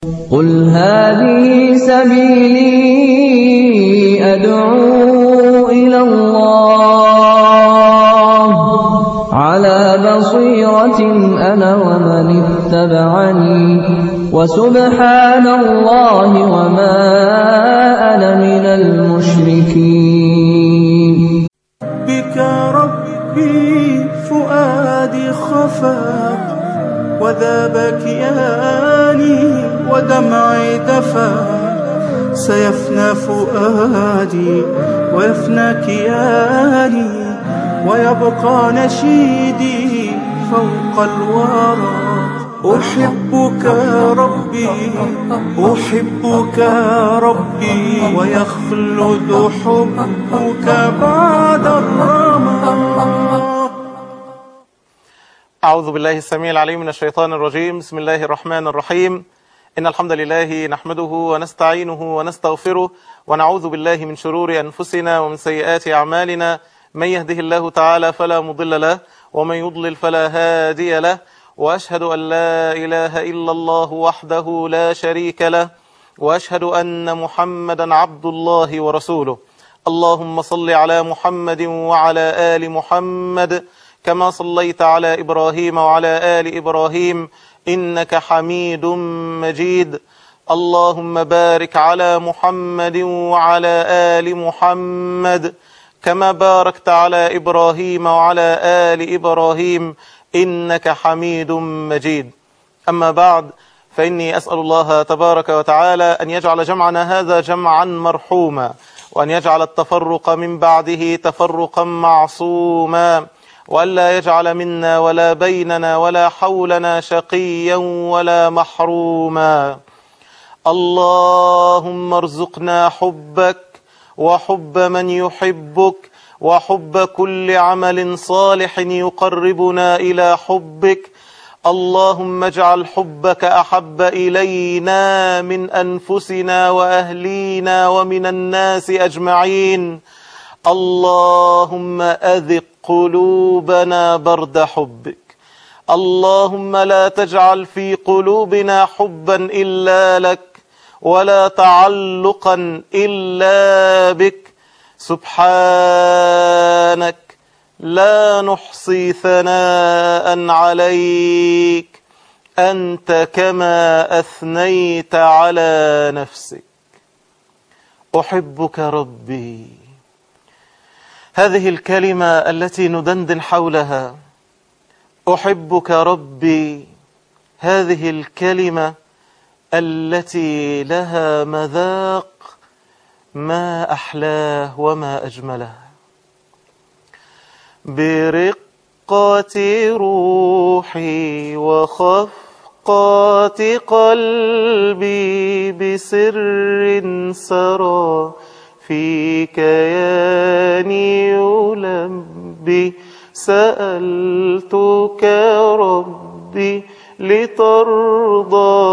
قُلْ هَٰذِهِ سَبِيلِي أَدْعُو إِلَى اللَّهِ ۚ عَلَىٰ بَصِيرَةٍ أَنَا وَمَنِ اتَّبَعَنِي ۖ وَسُبْحَانَ اللَّهِ وَمَا أَنَا مِنَ الْمُشْرِكِينَ بِكَ رَبِّي فُؤَادِي خَفَاقٍ وَذَابَ كِيَانِي وَدَمْعِي دَفَاقٍ سَيَفْنَىٰ فُؤَادِي وَيَفْنَىٰ كِيَانِي وَيَبْقَىٰ نَشِيدِي فَوْقَ الْوَرَىٰ أُحِبُّكَ رَبِّي أُحِبُّكَ رَبِّي وَيَخْلُدُ حُبُّكَ بَعْدَ الرَّمَىٰ أعوذ بالله السميع العليم من الشيطان الرجيم بسم الله الرحمن الرحيم إن الحمد لله نحمده ونستعينه ونستغفره ونعوذ بالله من شرور أنفسنا ومن سيئات أعمالنا من يهده الله تعالى فلا مضل له ومن يضلل فلا هادي له وأشهد أن لا إله إلا الله وحده لا شريك له وأشهد أن محمدا عبد الله ورسوله اللهم صل على محمد وعلى آل محمد كما صليت على إبراهيم وعلى آل إبراهيم إنك حميد مجيد اللهم بارك على محمد وعلى آل محمد كما باركت على إبراهيم وعلى آل إبراهيم إنك حميد مجيد أما بعد فإني أسأل الله تبارك وتعالى أن يجعل جمعنا هذا جمعا مرحوما وأن يجعل التفرق من بعده تفرقا معصوما وألا يجعل منا ولا بيننا ولا حولنا شقيا ولا محروما اللهم ارزقنا حبك وحب من يحبك وحب كل عمل صالح يقربنا إلى حبك اللهم اجعل حبك أحب إلينا من أنفسنا وأهلينا ومن الناس أجمعين اللهم أذق قلوبنا برد حبك اللهم لا تجعل في قلوبنا حبا إلا لك ولا تعلقا إلا بك سبحانك لا نحصي ثناء عليك أنت كما أثنيت على نفسك أحبك ربي هذه الكلمة التي ندندن حولها أحبك ربي هذه الكلمة التي لها مذاق ما أحلاه وما أجمله برقة روحي وخفقات قلبي بسر سرى في كياني يلبي سألتك ربي لترضى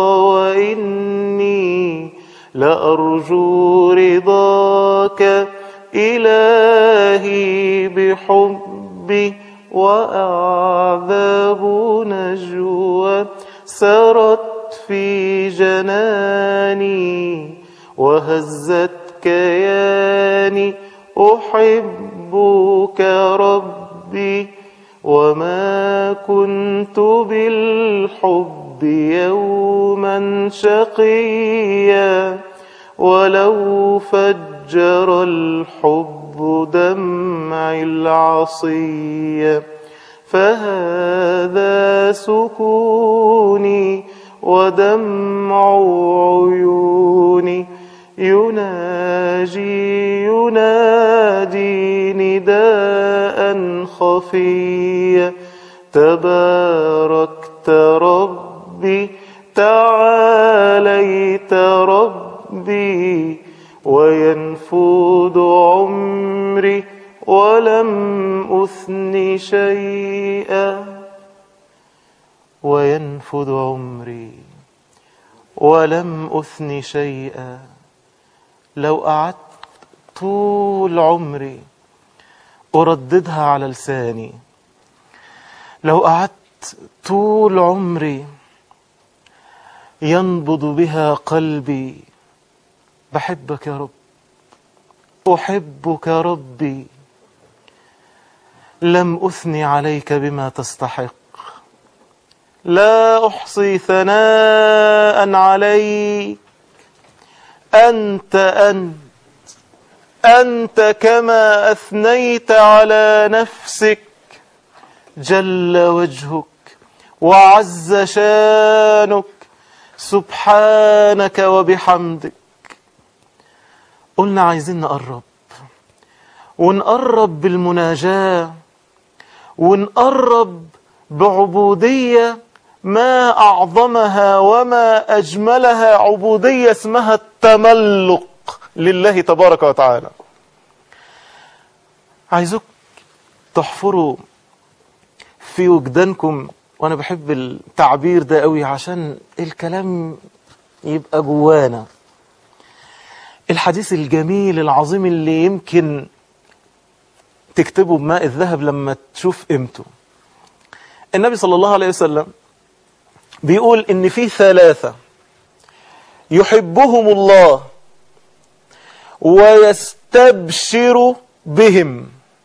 وإني لأرجو رضاك إلهي بحبي وأعذاب نجوى سرت في جناني وهزت كياني أحبك ربي وما كنت بالحب يوما شقيا ولو فجر الحب دمع العصي فهذا سكوني ودمع عيوني يناجي ينادي نداء خفيا تباركت ربي تعاليت ربي وينفذ عمري ولم أثن شيئا وينفذ عمري ولم أثن شيئا لو قعدت طول عمري أرددها على لساني لو قعدت طول عمري ينبض بها قلبي بحبك يا رب أحبك ربي لم أثني عليك بما تستحق لا أحصي ثناء عليك أنت أنت أنت كما أثنيت على نفسك جل وجهك وعز شانك سبحانك وبحمدك قلنا عايزين نقرب ونقرب بالمناجاة ونقرب بعبودية ما أعظمها وما أجملها عبودية اسمها التملق لله تبارك وتعالى عايزك تحفروا في وجدانكم وانا بحب التعبير ده قوي عشان الكلام يبقى جوانا الحديث الجميل العظيم اللي يمكن تكتبه بماء الذهب لما تشوف قيمته النبي صلى الله عليه وسلم بيقول ان في ثلاثة يحبهم الله ويستبشر بهم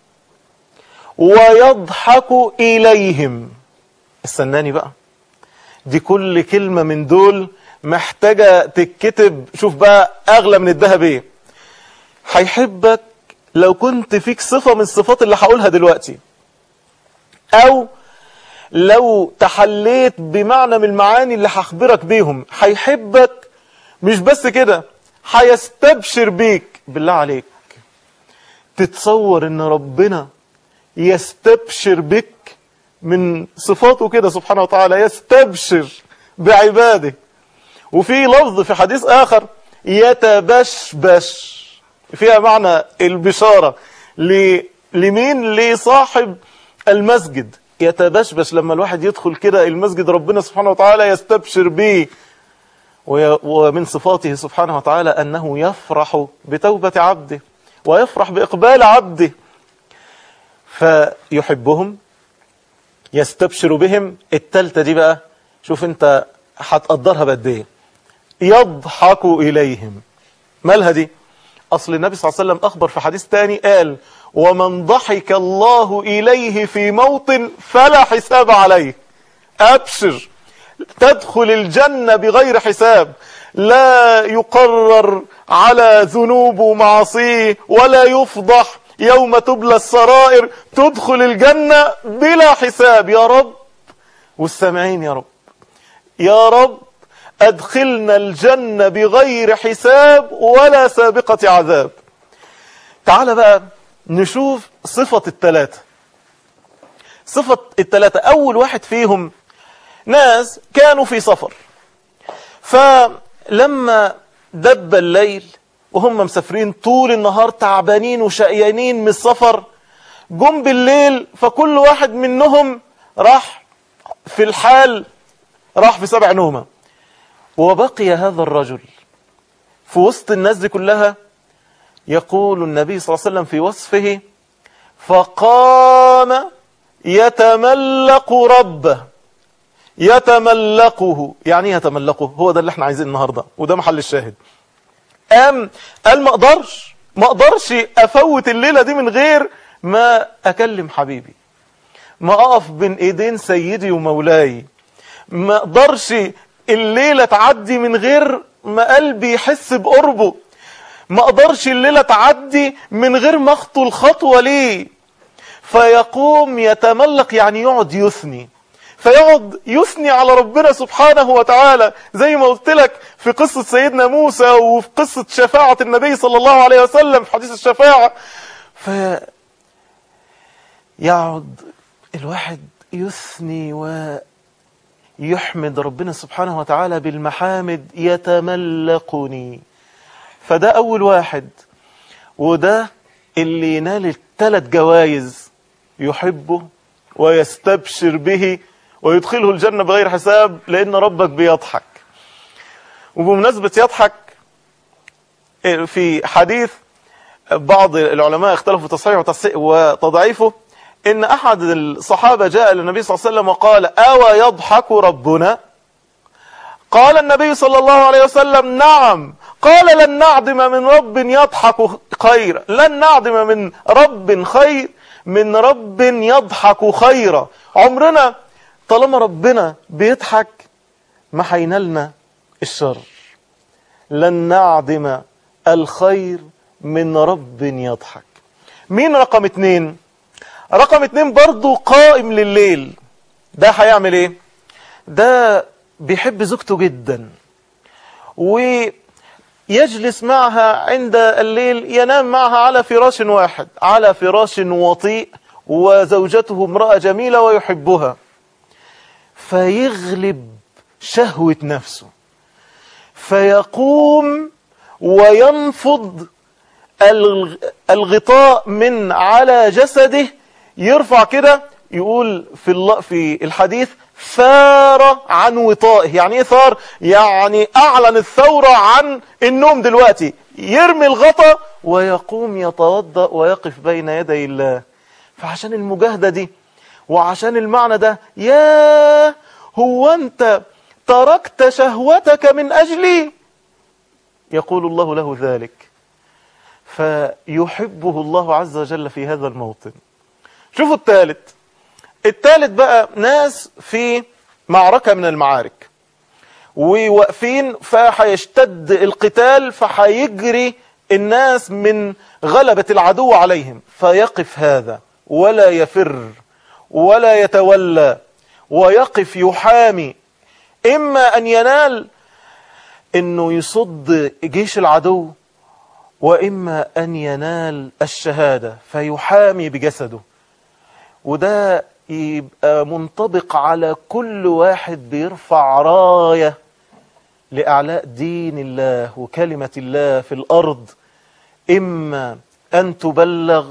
ويضحك إليهم استناني بقى دي كل كلمة من دول محتاجة تتكتب شوف بقى أغلى من الذهب إيه هيحبك لو كنت فيك صفة من الصفات اللي هقولها دلوقتي أو لو تحليت بمعنى من المعاني اللي هخبرك بيهم هيحبك مش بس كده هيستبشر بيك بالله عليك تتصور ان ربنا يستبشر بك من صفاته كده سبحانه وتعالى يستبشر بعباده وفي لفظ في حديث آخر يتبشبش فيها معنى البشارة لمين لصاحب المسجد يتبشبش لما الواحد يدخل كده المسجد ربنا سبحانه وتعالى يستبشر به ومن صفاته سبحانه وتعالى أنه يفرح بتوبة عبده ويفرح بإقبال عبده فيحبهم يستبشر بهم التالتة دي بقى شوف انت هتقدرها بقد ايه يضحك إليهم مالها دي أصل النبي صلى الله عليه وسلم أخبر في حديث تاني قال ومن ضحك الله إليه في موطن فلا حساب عليه أبشر تدخل الجنة بغير حساب لا يقرر على ذنوب ومعاصيه ولا يفضح يوم تبلى السرائر تدخل الجنة بلا حساب يا رب والسامعين يا رب يا رب أدخلنا الجنة بغير حساب ولا سابقة عذاب تعال بقى نشوف صفة التلاتة صفة التلاتة أول واحد فيهم ناس كانوا في سفر فلما دب الليل وهم مسافرين طول النهار تعبانين وشقيانين من السفر جم بالليل فكل واحد منهم راح في الحال راح في سبع نومة وبقي هذا الرجل في وسط الناس دي كلها يقول النبي صلى الله عليه وسلم في وصفه فقام يتملق ربه يتملقه يعني يتملقه هو ده اللي احنا عايزين النهاردة وده محل الشاهد قام قال ما اقدرش ما اقدرش افوت الليلة دي من غير ما اكلم حبيبي ما اقف بين ايدين سيدي ومولاي ما اقدرش الليلة تعدي من غير ما قلبي يحس بقربه ما اقدرش الليلة تعدي من غير ما اخطو الخطوة ليه فيقوم يتملق يعني يقعد يثني فيقعد يثني على ربنا سبحانه وتعالى زي ما قلت لك في قصة سيدنا موسى وفي قصة شفاعة النبي صلى الله عليه وسلم في حديث الشفاعة في يقعد الواحد يثني ويحمد ربنا سبحانه وتعالى بالمحامد يتملقني فده أول واحد وده اللي ينال الثلاث جوائز يحبه ويستبشر به ويدخله الجنة بغير حساب لأن ربك بيضحك وبمناسبة يضحك في حديث بعض العلماء اختلفوا تصحيح وتضعيفه ان احد الصحابة جاء للنبي صلى الله عليه وسلم وقال اوى يضحك ربنا قال النبي صلى الله عليه وسلم نعم قال لن نعدم من رب يضحك خيرا لن نعدم من رب خير من رب يضحك خيرا عمرنا طالما ربنا بيضحك ما هينالنا الشر لن نعدم الخير من رب يضحك مين رقم اتنين رقم اتنين برضو قائم لليل ده هيعمل ايه ده بيحب زوجته جدا ويجلس معها عند الليل ينام معها على فراش واحد على فراش وطيء وزوجته امرأة جميلة ويحبها فيغلب شهوة نفسه فيقوم وينفض الغطاء من على جسده يرفع كده يقول في في الحديث ثار عن وطائه يعني ايه ثار يعني اعلن الثورة عن النوم دلوقتي يرمي الغطا ويقوم يتوضأ ويقف بين يدي الله فعشان المجاهدة دي وعشان المعنى ده يا هو انت تركت شهوتك من اجلي يقول الله له ذلك فيحبه الله عز وجل في هذا الموطن شوفوا الثالث الثالث بقى ناس في معركة من المعارك وواقفين فهيشتد القتال فهيجري الناس من غلبة العدو عليهم فيقف هذا ولا يفر ولا يتولى ويقف يحامي إما أن ينال أنه يصد جيش العدو وإما أن ينال الشهادة فيحامي بجسده وده يبقى منطبق على كل واحد بيرفع راية لإعلاء دين الله وكلمة الله في الأرض إما أن تبلغ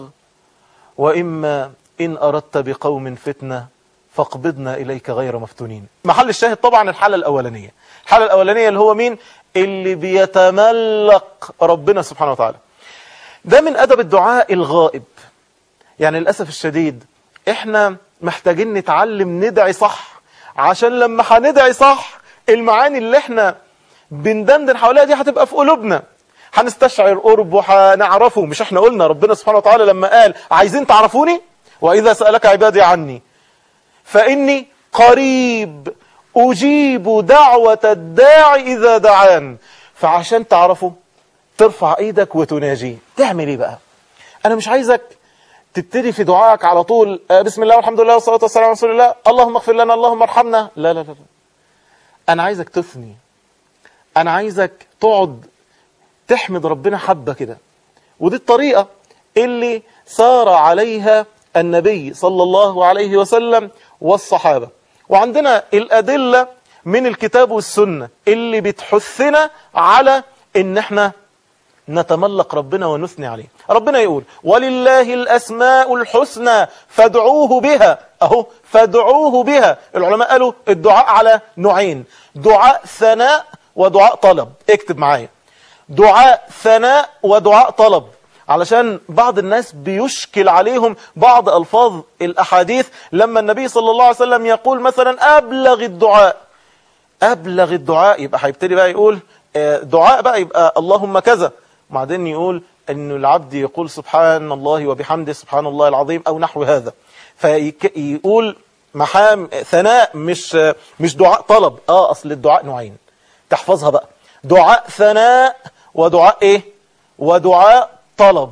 وإما إن أردت بقوم فتنة فاقبضنا إليك غير مفتونين محل الشاهد طبعا الحالة الأولانية الحالة الأولانية اللي هو مين اللي بيتملق ربنا سبحانه وتعالى ده من أدب الدعاء الغائب يعني للأسف الشديد احنا محتاجين نتعلم ندعي صح عشان لما هندعي صح المعاني اللي احنا بندندن حواليها دي هتبقى في قلوبنا هنستشعر قرب وهنعرفه مش احنا قلنا ربنا سبحانه وتعالى لما قال عايزين تعرفوني وإذا سألك عبادي عني فإني قريب أجيب دعوة الداعي إذا دعان فعشان تعرفوا ترفع ايدك وتناجيه تعمل ايه بقى انا مش عايزك تبتدي في دعائك على طول بسم الله والحمد لله والصلاة والسلام على رسول الله اللهم اغفر لنا اللهم ارحمنا لا لا لا, لا. انا عايزك تثني انا عايزك تقعد تحمد ربنا حبة كده ودي الطريقة اللي سار عليها النبي صلى الله عليه وسلم والصحابة وعندنا الأدلة من الكتاب والسنة اللي بتحثنا على ان احنا نتملق ربنا ونثني عليه ربنا يقول ولله الأسماء الحسنى فادعوه بها أهو فادعوه بها العلماء قالوا الدعاء على نوعين دعاء ثناء ودعاء طلب اكتب معايا دعاء ثناء ودعاء طلب علشان بعض الناس بيشكل عليهم بعض ألفاظ الأحاديث لما النبي صلى الله عليه وسلم يقول مثلا أبلغ الدعاء أبلغ الدعاء يبقى هيبتدي بقى يقول دعاء بقى يبقى اللهم كذا وبعدين يقول أن العبد يقول سبحان الله وبحمده سبحان الله العظيم أو نحو هذا فيقول محام ثناء مش مش دعاء طلب اه اصل الدعاء نوعين تحفظها بقى دعاء ثناء ودعاء ايه ودعاء طلب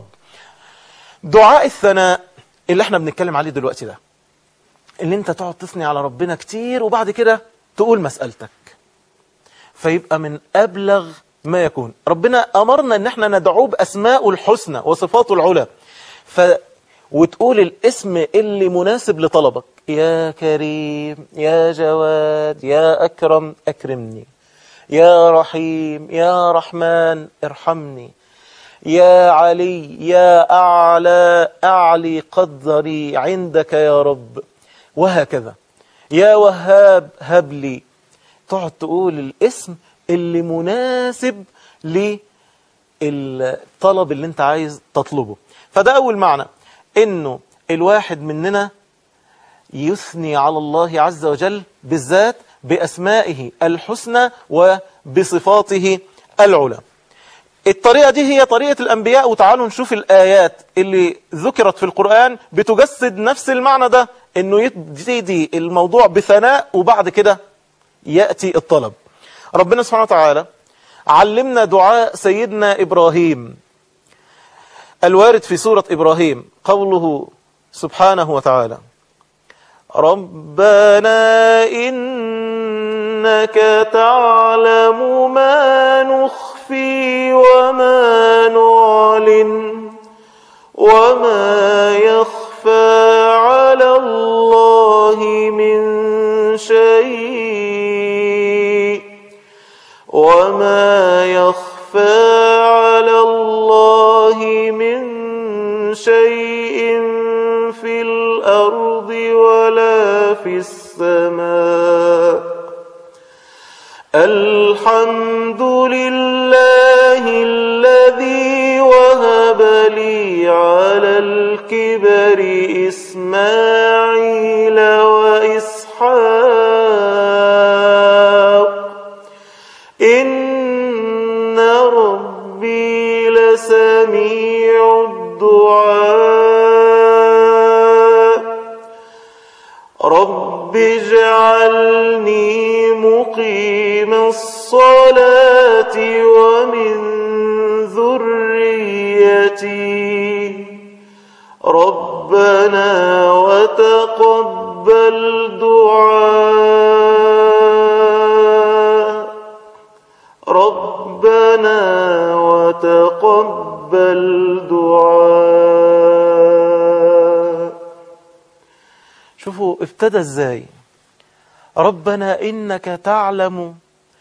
دعاء الثناء اللي احنا بنتكلم عليه دلوقتي ده اللي انت تقعد تثني على ربنا كتير وبعد كده تقول مسألتك فيبقى من أبلغ ما يكون ربنا أمرنا ان احنا ندعوه بأسماء الحسنى وصفاته العلى ف وتقول الاسم اللي مناسب لطلبك يا كريم يا جواد يا أكرم أكرمني يا رحيم يا رحمن ارحمني يا علي يا أعلى أعلي قدري عندك يا رب وهكذا يا وهاب هب لي تقعد تقول الاسم اللي مناسب للطلب اللي انت عايز تطلبه فده أول معنى انه الواحد مننا يثني على الله عز وجل بالذات بأسمائه الحسنى وبصفاته العلى الطريقة دي هي طريقة الأنبياء وتعالوا نشوف الآيات اللي ذكرت في القرآن بتجسد نفس المعنى ده انه يبتدي الموضوع بثناء وبعد كده يأتي الطلب ربنا سبحانه وتعالى علمنا دعاء سيدنا إبراهيم الوارد في سورة إبراهيم قوله سبحانه وتعالى ربنا إنك تعلم ما نخفي وما نعلن وما يخفى على الله من شيء وما يخفى على الله من شيء في الأرض ولا في السماء الحمد لله الذي وهب لي على الكبر إسماعيل وإسحاق إن ربي لسميع الدعاء رب اجعلني مقيم الصلاة ومن ذريتي ربنا وتقبل دعاء ربنا وتقبل دعاء شوفوا ابتدى ازاي ربنا إنك تعلم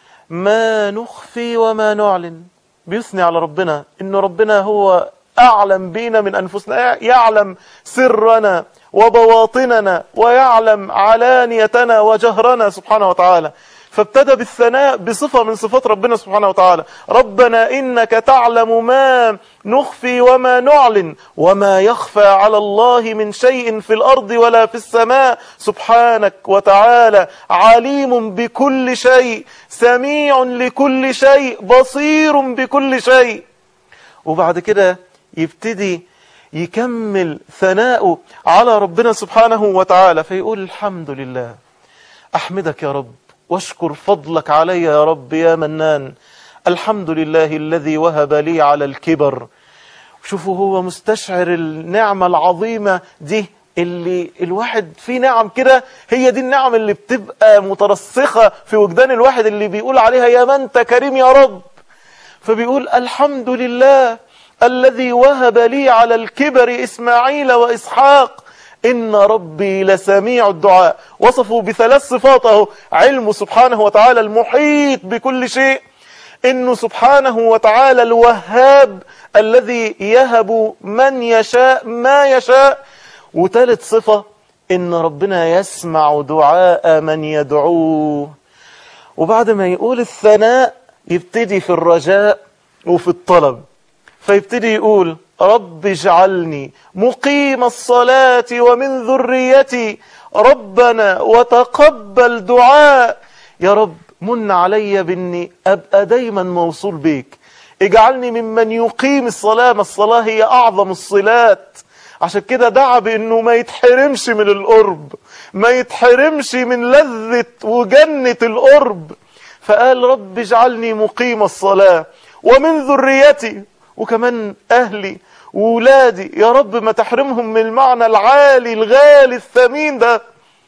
ما نخفي وما نعلن بيثني على ربنا إن ربنا هو أعلم بينا من أنفسنا يعلم سرنا وبواطننا ويعلم علانيتنا وجهرنا سبحانه وتعالى فابتدى بالثناء بصفة من صفات ربنا سبحانه وتعالى ربنا إنك تعلم ما نخفي وما نعلن وما يخفى على الله من شيء في الأرض ولا في السماء سبحانك وتعالى عليم بكل شيء سميع لكل شيء بصير بكل شيء وبعد كده يبتدي يكمل ثناؤه على ربنا سبحانه وتعالى فيقول الحمد لله أحمدك يا رب واشكر فضلك علي يا رب يا منان الحمد لله الذي وهب لي على الكبر شوفوا هو مستشعر النعمة العظيمة دي اللي الواحد في نعم كده هي دي النعم اللي بتبقى مترسخة في وجدان الواحد اللي بيقول عليها يا من انت كريم يا رب فبيقول الحمد لله الذي وهب لي على الكبر إسماعيل وإسحاق إن ربي لسميع الدعاء وصفوا بثلاث صفات اهو علمه سبحانه وتعالى المحيط بكل شيء إنه سبحانه وتعالى الوهاب الذي يهب من يشاء ما يشاء وثالث صفة إن ربنا يسمع دعاء من يدعوه وبعد ما يقول الثناء يبتدي في الرجاء وفي الطلب فيبتدي يقول رب اجعلني مقيم الصلاة ومن ذريتي ربنا وتقبل دعاء يا رب من علي باني ابقى دايما موصول بيك اجعلني ممن يقيم الصلاة ما الصلاة هي اعظم الصلات عشان كده دعا بانه ما يتحرمش من القرب ما يتحرمش من لذة وجنة القرب فقال رب اجعلني مقيم الصلاة ومن ذريتي وكمان اهلي وولادي يا رب ما تحرمهم من المعنى العالي الغالي الثمين ده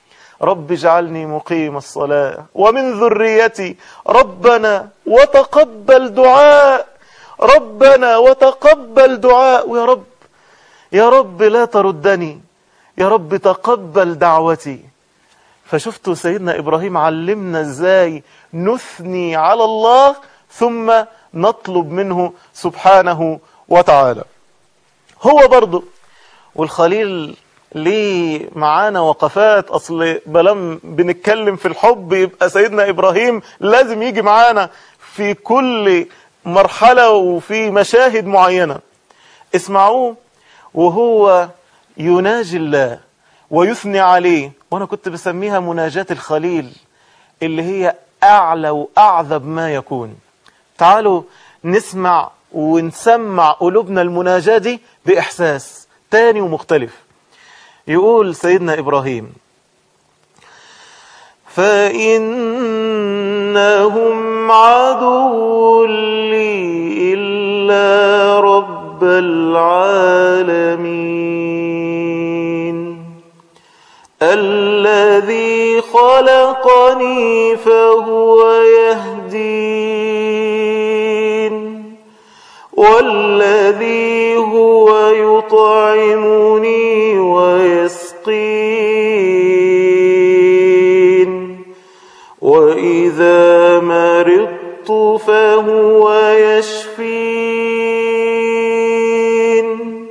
رب اجعلني مقيم الصلاة ومن ذريتي ربنا وتقبل دعاء ربنا وتقبل دعاء ويا رب يا رب لا تردني يا رب تقبل دعوتي فشفتوا سيدنا إبراهيم علمنا ازاي نثني على الله ثم نطلب منه سبحانه وتعالى هو برضه والخليل ليه معانا وقفات اصل بلام بنتكلم في الحب يبقى سيدنا ابراهيم لازم يجي معانا في كل مرحلة وفي مشاهد معينة اسمعوه وهو يناجي الله ويثني عليه وانا كنت بسميها مناجاة الخليل اللي هي أعلى وأعذب ما يكون تعالوا نسمع ونسمع قلوبنا المناجاة دي بإحساس تاني ومختلف يقول سيدنا إبراهيم فإنهم عدو لي إلا رب العالمين الذي خلقني فهو يهدين والذي هو يطعمني ويسقين وإذا مرضت فهو يشفين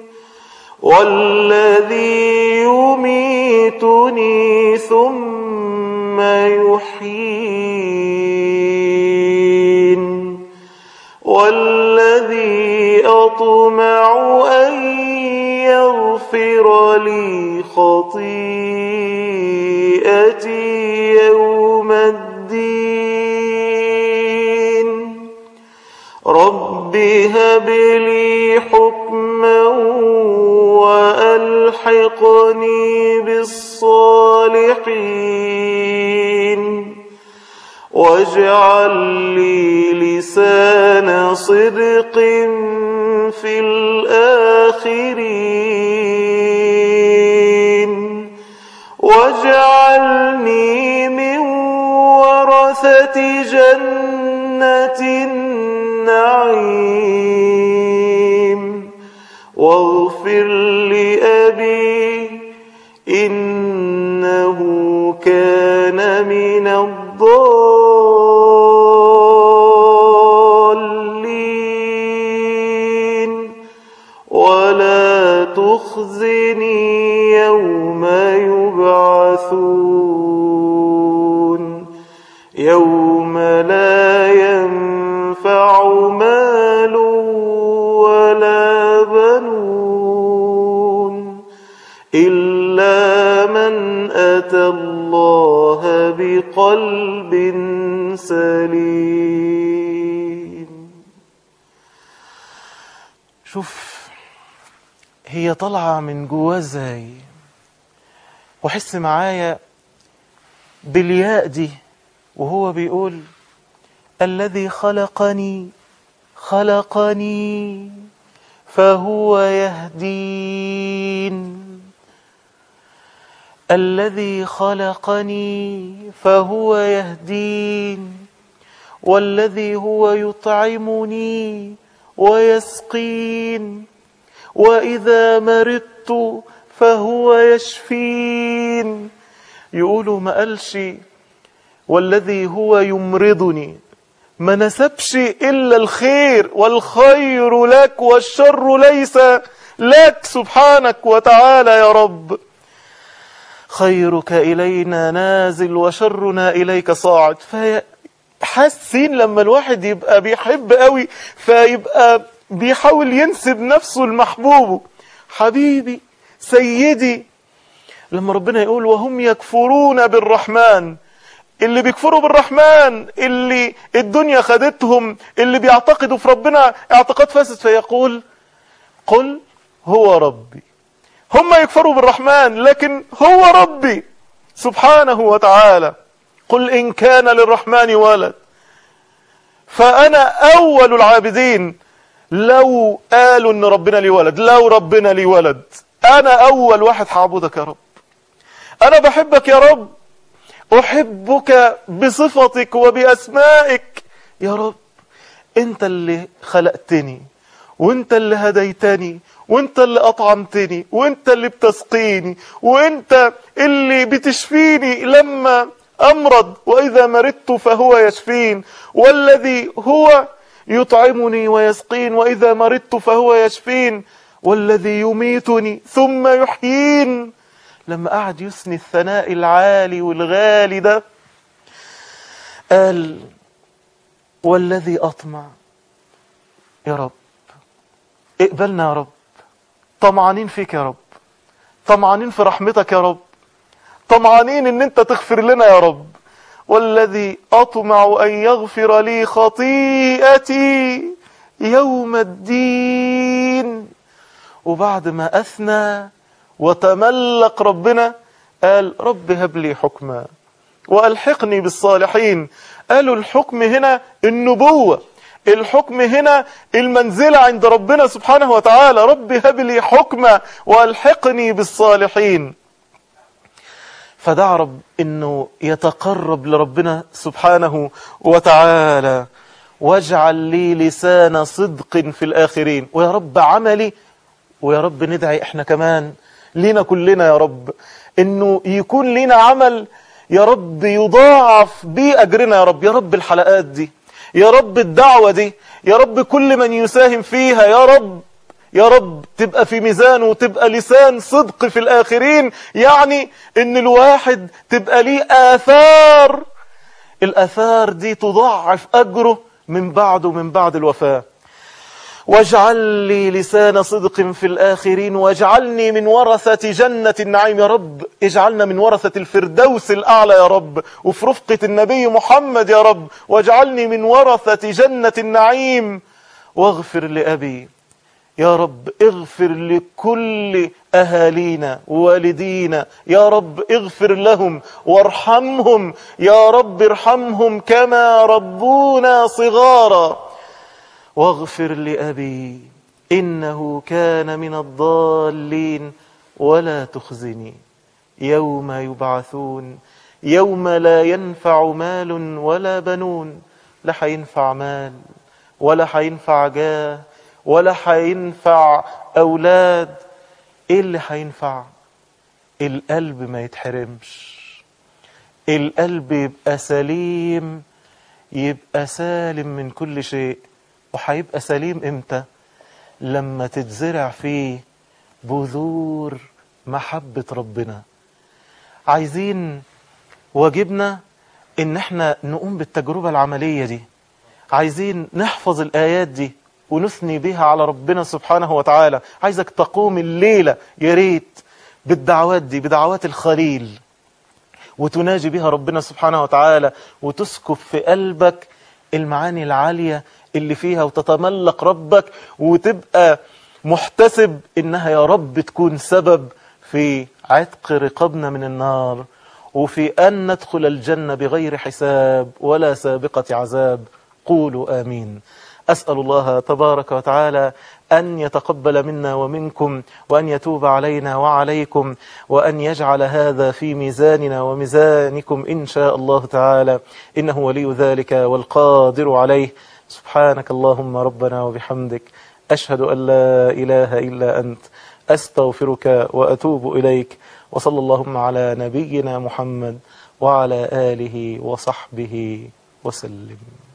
والذي يميتني ثم يحيين والذي أطمع أن يغفر لي خطيئتي يوم الدين رب هب لي حكما وألحقني بالصالحين واجعل لي لسان صدق في الآخرين واجعلني من ورثة جنة النعيم واغفر لأبي إنه كان من الضالين ولا تخزني يوم يبعثون يوم لا ينفع مال ولا بنون إلا من أتى الله بقلب سليم شوف هي طالعة من جواه ازاي وحس معايا بالياء دي وهو بيقول الذي خلقني خلقني فهو يهدين الذي خلقني فهو يهدين والذي هو يطعمني ويسقين وإذا مرضت فهو يشفين يقولوا ما قالش والذي هو يمرضني ما نسبش إلا الخير والخير لك والشر ليس لك سبحانك وتعالى يا رب خيرك إلينا نازل وشرنا إليك صاعد فحاسين لما الواحد يبقى بيحب قوي فيبقى بيحاول ينسب نفسه لمحبوبه حبيبي سيدي لما ربنا يقول وهم يكفرون بالرحمن اللي بيكفروا بالرحمن اللي الدنيا خدتهم اللي بيعتقدوا في ربنا اعتقاد فاسد فيقول قل هو ربي هم يكفروا بالرحمن لكن هو ربي سبحانه وتعالى قل إن كان للرحمن ولد فأنا أول العابدين لو قالوا ان ربنا لي ولد لو ربنا لي ولد انا اول واحد هعبدك يا رب انا بحبك يا رب احبك بصفتك وباسمائك يا رب انت اللي خلقتني وانت اللي هديتني وانت اللي اطعمتني وانت اللي بتسقيني وانت اللي بتشفيني لما امرض واذا مرضت فهو يشفين والذي هو يطعمني ويسقين وإذا مرضت فهو يشفين والذي يميتني ثم يحيين لما قعد يثني الثناء العالي والغالي ده قال والذي أطمع يا رب اقبلنا يا رب طمعانين فيك يا رب طمعانين في رحمتك يا رب طمعانين ان انت تغفر لنا يا رب والذي أطمع أن يغفر لي خطيئتي يوم الدين وبعد ما أثنى وتملق ربنا قال رب هب لي حكما وألحقني بالصالحين قالوا الحكم هنا النبوة الحكم هنا المنزلة عند ربنا سبحانه وتعالى رب هب لي حكما وألحقني بالصالحين فدع رب انه يتقرب لربنا سبحانه وتعالى واجعل لي لسان صدق في الاخرين ويا رب عملي ويا رب ندعي احنا كمان لينا كلنا يا رب انه يكون لينا عمل يا رب يضاعف بيه اجرنا يا رب يا رب الحلقات دي يا رب الدعوة دي يا رب كل من يساهم فيها يا رب يا رب تبقى في ميزان وتبقى لسان صدق في الآخرين يعني ان الواحد تبقى ليه آثار الآثار دي تضاعف أجره من بعده من بعد الوفاة واجعل لي لسان صدق في الآخرين واجعلني من ورثة جنة النعيم يا رب اجعلنا من ورثة الفردوس الأعلى يا رب وفي رفقة النبي محمد يا رب واجعلني من ورثة جنة النعيم واغفر لأبي يا رب اغفر لكل أهالينا ووالدينا يا رب اغفر لهم وارحمهم يا رب ارحمهم كما ربونا صغارا واغفر لأبي إنه كان من الضالين ولا تخزني يوم يبعثون يوم لا ينفع مال ولا بنون لا حينفع مال ولا حينفع جاه ولا حينفع أولاد إيه اللي حينفع القلب ما يتحرمش القلب يبقى سليم يبقى سالم من كل شيء وهيبقى سليم امتى لما تتزرع فيه بذور محبة ربنا عايزين واجبنا ان احنا نقوم بالتجربة العملية دي عايزين نحفظ الآيات دي ونثني بها على ربنا سبحانه وتعالى عايزك تقوم الليلة يا ريت بالدعوات دي بدعوات الخليل وتناجي بها ربنا سبحانه وتعالى وتسكب في قلبك المعاني العالية اللي فيها وتتملق ربك وتبقى محتسب انها يا رب تكون سبب في عتق رقابنا من النار وفي أن ندخل الجنة بغير حساب ولا سابقة عذاب قولوا آمين أسأل الله تبارك وتعالى أن يتقبل منا ومنكم وأن يتوب علينا وعليكم وأن يجعل هذا في ميزاننا وميزانكم إن شاء الله تعالى إنه ولي ذلك والقادر عليه سبحانك اللهم ربنا وبحمدك أشهد أن لا إله إلا أنت أستغفرك وأتوب إليك وصلى اللهم على نبينا محمد وعلى آله وصحبه وسلم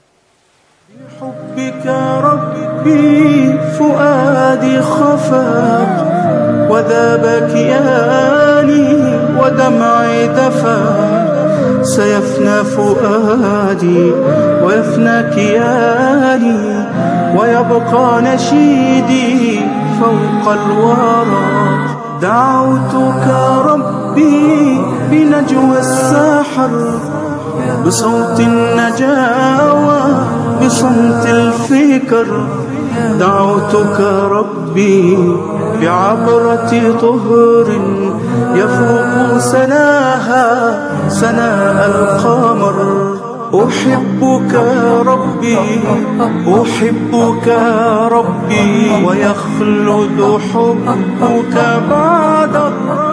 بحبك ربي فؤادي خفاق وذاب كياني ودمعي دفا سيفنى فؤادي ويفنى كياني ويبقى نشيدي فوق الورى دعوتك ربي بنجوى الساحر بصوت النجاوى بصمت الفكر دعوتك ربي بعبرة طهر يفوق سناها سناء القمر أحبك ربي أحبك ربي ويخلد حبك بعد الرب